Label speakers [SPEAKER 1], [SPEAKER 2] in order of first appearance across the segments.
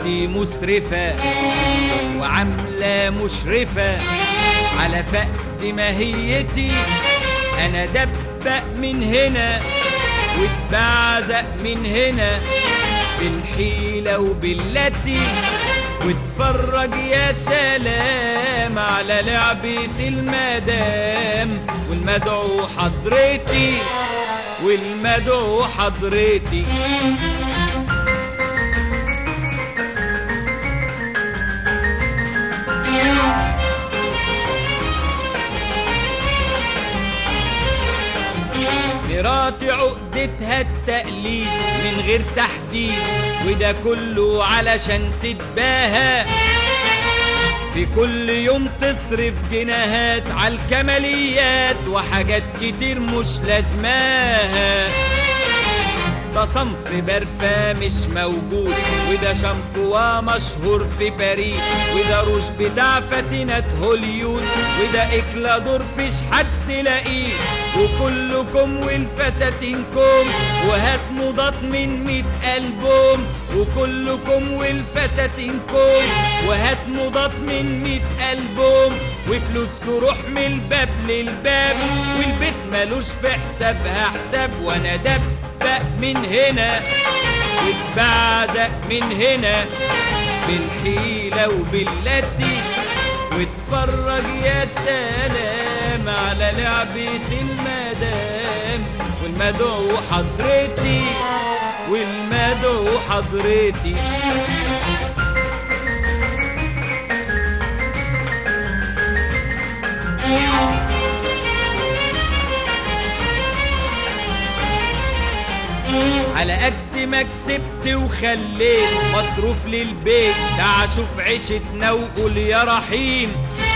[SPEAKER 1] مراتي مسرفة وعاملة مشرفة على فقد ماهيتي أنا دبق من هنا واتبعزق من هنا بالحيلة وبالتي واتفرج يا سلام على لعبة المدام والمدعو حضرتي والمدعو حضرتي مراتي عقدتها التقليد من غير تحديد وده كله علشان تتباهى في كل يوم تصرف جنيهات على الكماليات وحاجات كتير مش لازماها ده صنف برفان مش موجود وده شامبو مشهور في باريس وده روج بتاع فاتنة هوليود وده اكلادور فيش حد لاقيه وكلكم والفساتينكم وهات مضاد من ميت ألبوم وكلكم والفساتينكم وهات مضاد من ميت ألبوم وفلوس تروح من الباب للباب والبيت ملوش في حسابها حساب وانا دبق من هنا واتبعزق من هنا بالحيلة وبالتي واتفرج يا سلام على لعبة المدام والمدعو حضرتي والمدعو حضرتي على قد ما كسبت وخليت مصروف للبيت تعال شوف عيشتنا وقول يا رحيم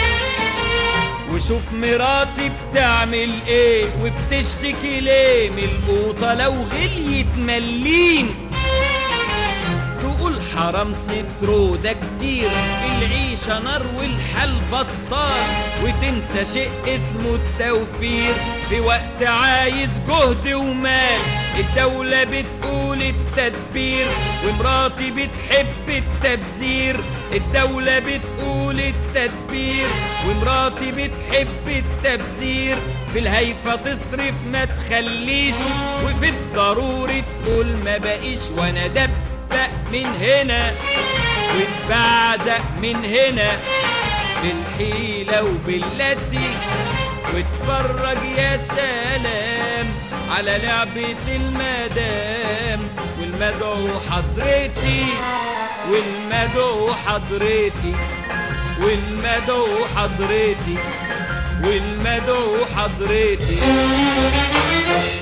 [SPEAKER 1] وشوف مراتي بتعمل ايه وبتشتكي ليه من القوطة لو غليت مليم تقول حرام سترو ده كتير العيشة نار والحال بطال وتنسى شيء اسمه التوفير في وقت عايز جهد ومال الدولة بتقول التدبير ومراتي بتحب التبذير الدولة بتقول التدبير ومراتي بتحب التبذير في الهيفة تصرف ما تخليش وفي الضروري تقول ما بقيش وانا دبق من هنا واتبعزق من هنا بالحيلة وبالتي واتفرج يا سلام على لعبة المدام والمدعو حضرتي والمدعو حضرتي والمدعو حضرتي والمدعو حضرتي